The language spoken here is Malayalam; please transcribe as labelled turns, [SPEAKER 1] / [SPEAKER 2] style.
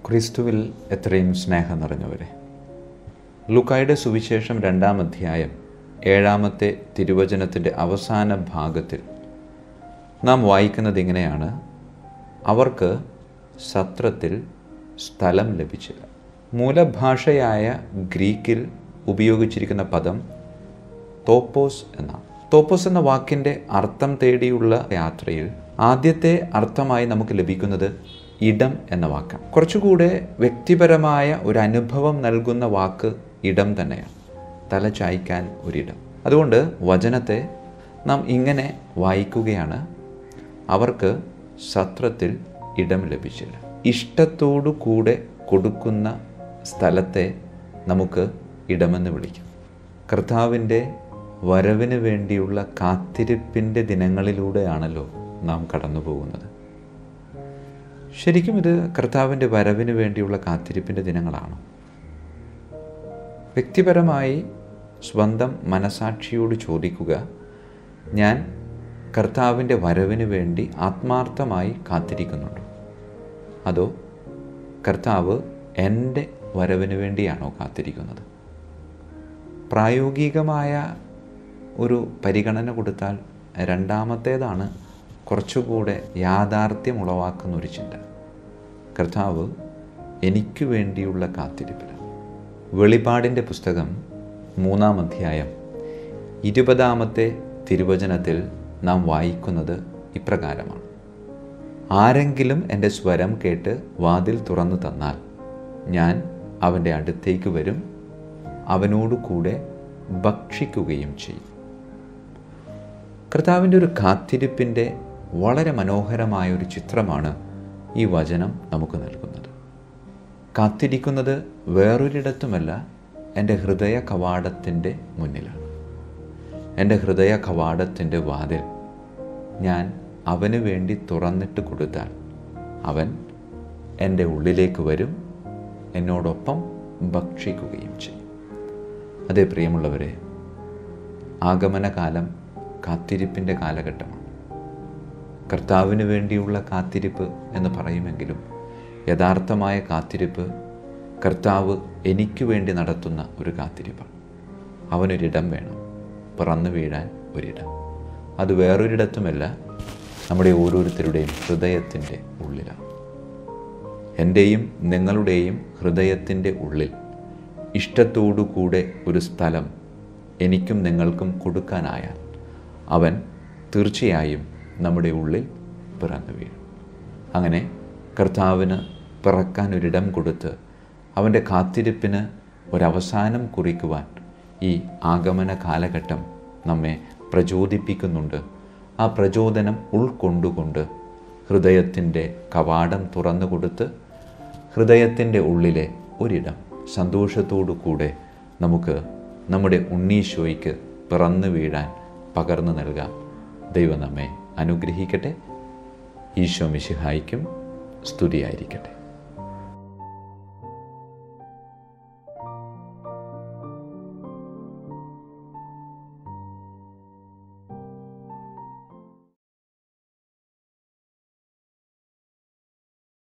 [SPEAKER 1] ക്രിസ്തുവിൽ എത്രയും സ്നേഹം നിറഞ്ഞവരെ ലുക്കായുടെ സുവിശേഷം രണ്ടാം അധ്യായം ഏഴാമത്തെ തിരുവചനത്തിൻ്റെ അവസാന ഭാഗത്തിൽ നാം വായിക്കുന്നത് ഇങ്ങനെയാണ് അവർക്ക് സത്രത്തിൽ സ്ഥലം ലഭിച്ചില്ല മൂലഭാഷയായ ഗ്രീക്കിൽ ഉപയോഗിച്ചിരിക്കുന്ന പദം തോപ്പോസ് എന്നാണ് തോപ്പോസ് എന്ന വാക്കിൻ്റെ അർത്ഥം തേടിയുള്ള യാത്രയിൽ ആദ്യത്തെ അർത്ഥമായി നമുക്ക് ലഭിക്കുന്നത് ഇടം എന്ന വാക്കാണ് കുറച്ചുകൂടെ വ്യക്തിപരമായ ഒരു അനുഭവം നൽകുന്ന വാക്ക് ഇടം തന്നെയാണ് തല ചായ്ക്കാൻ ഒരിടം അതുകൊണ്ട് വചനത്തെ നാം ഇങ്ങനെ വായിക്കുകയാണ് അവർക്ക് സത്രത്തിൽ ഇടം ലഭിച്ചില്ല ഇഷ്ടത്തോടു കൂടെ കൊടുക്കുന്ന സ്ഥലത്തെ നമുക്ക് ഇടമെന്ന് വിളിക്കാം കർത്താവിൻ്റെ വരവിന് വേണ്ടിയുള്ള കാത്തിരിപ്പിൻ്റെ ദിനങ്ങളിലൂടെയാണല്ലോ നാം കടന്നു പോകുന്നത് ശരിക്കും ഇത് കർത്താവിൻ്റെ വരവിന് വേണ്ടിയുള്ള കാത്തിരിപ്പിൻ്റെ ദിനങ്ങളാണ് വ്യക്തിപരമായി സ്വന്തം മനസാക്ഷിയോട് ചോദിക്കുക ഞാൻ കർത്താവിൻ്റെ വരവിന് വേണ്ടി ആത്മാർത്ഥമായി കാത്തിരിക്കുന്നുണ്ടോ അതോ കർത്താവ് എൻ്റെ വരവിന് വേണ്ടിയാണോ കാത്തിരിക്കുന്നത് പ്രായോഗികമായ ഒരു പരിഗണന കൊടുത്താൽ രണ്ടാമത്തേതാണ് കുറച്ചുകൂടെ യാഥാർത്ഥ്യം ഉളവാക്കുന്ന ഒരു ചിന്ത കർത്താവ് എനിക്ക് വേണ്ടിയുള്ള കാത്തിരിപ്പിൽ വെളിപാടിൻ്റെ പുസ്തകം മൂന്നാം അധ്യായം ഇരുപതാമത്തെ തിരുവചനത്തിൽ നാം വായിക്കുന്നത് ഇപ്രകാരമാണ് ആരെങ്കിലും എൻ്റെ സ്വരം കേട്ട് വാതിൽ തുറന്നു തന്നാൽ ഞാൻ അവൻ്റെ അടുത്തേക്ക് വരും അവനോട് കൂടെ ഭക്ഷിക്കുകയും ചെയ്യും കർത്താവിൻ്റെ ഒരു കാത്തിരിപ്പിൻ്റെ വളരെ മനോഹരമായ ഒരു ചിത്രമാണ് ഈ വചനം നമുക്ക് നൽകുന്നത് കാത്തിരിക്കുന്നത് വേറൊരിടത്തുമല്ല എൻ്റെ ഹൃദയ കവാടത്തിൻ്റെ മുന്നിലാണ് എൻ്റെ ഹൃദയ കവാടത്തിൻ്റെ വാതിൽ ഞാൻ അവന് വേണ്ടി തുറന്നിട്ട് കൊടുത്താൽ അവൻ എൻ്റെ ഉള്ളിലേക്ക് വരും എന്നോടൊപ്പം ഭക്ഷിക്കുകയും ചെയ്യും അതേ പ്രിയമുള്ളവരെ ആഗമനകാലം കാത്തിരിപ്പിൻ്റെ കാലഘട്ടമാണ് കർത്താവിന് വേണ്ടിയുള്ള കാത്തിരിപ്പ് എന്ന് പറയുമെങ്കിലും യഥാർത്ഥമായ കാത്തിരിപ്പ് കർത്താവ് എനിക്ക് വേണ്ടി നടത്തുന്ന ഒരു കാത്തിരിപ്പാണ് അവനൊരിടം വേണം പിറന്നു വീഴാൻ ഒരിടം അത് വേറൊരിടത്തുമല്ല നമ്മുടെ ഓരോരുത്തരുടെയും ഹൃദയത്തിൻ്റെ ഉള്ളിലാണ് എൻ്റെയും നിങ്ങളുടെയും ഹൃദയത്തിൻ്റെ ഉള്ളിൽ ഇഷ്ടത്തോടു കൂടെ ഒരു സ്ഥലം എനിക്കും നിങ്ങൾക്കും കൊടുക്കാനായാൽ അവൻ തീർച്ചയായും നമ്മുടെ ഉള്ളിൽ പിറന്നു വീഴും അങ്ങനെ കർത്താവിന് പിറക്കാൻ ഒരിടം കൊടുത്ത് അവൻ്റെ കാത്തിരിപ്പിന് ഒരവസാനം കുറിക്കുവാൻ ഈ ആഗമന കാലഘട്ടം നമ്മെ പ്രചോദിപ്പിക്കുന്നുണ്ട് ആ പ്രചോദനം ഉൾക്കൊണ്ടുകൊണ്ട് ഹൃദയത്തിൻ്റെ കവാടം തുറന്നു കൊടുത്ത് ഹൃദയത്തിൻ്റെ ഉള്ളിലെ ഒരിടം സന്തോഷത്തോടു കൂടെ നമുക്ക് നമ്മുടെ ഉണ്ണീശോയ്ക്ക് പിറന്നു വീഴാൻ പകർന്നു നൽകാം ദൈവം നമ്മെ അനുഗ്രഹിക്കട്ടെ ഈശോ മിശിഹായിക്കും സ്തുതിയായിരിക്കട്ടെ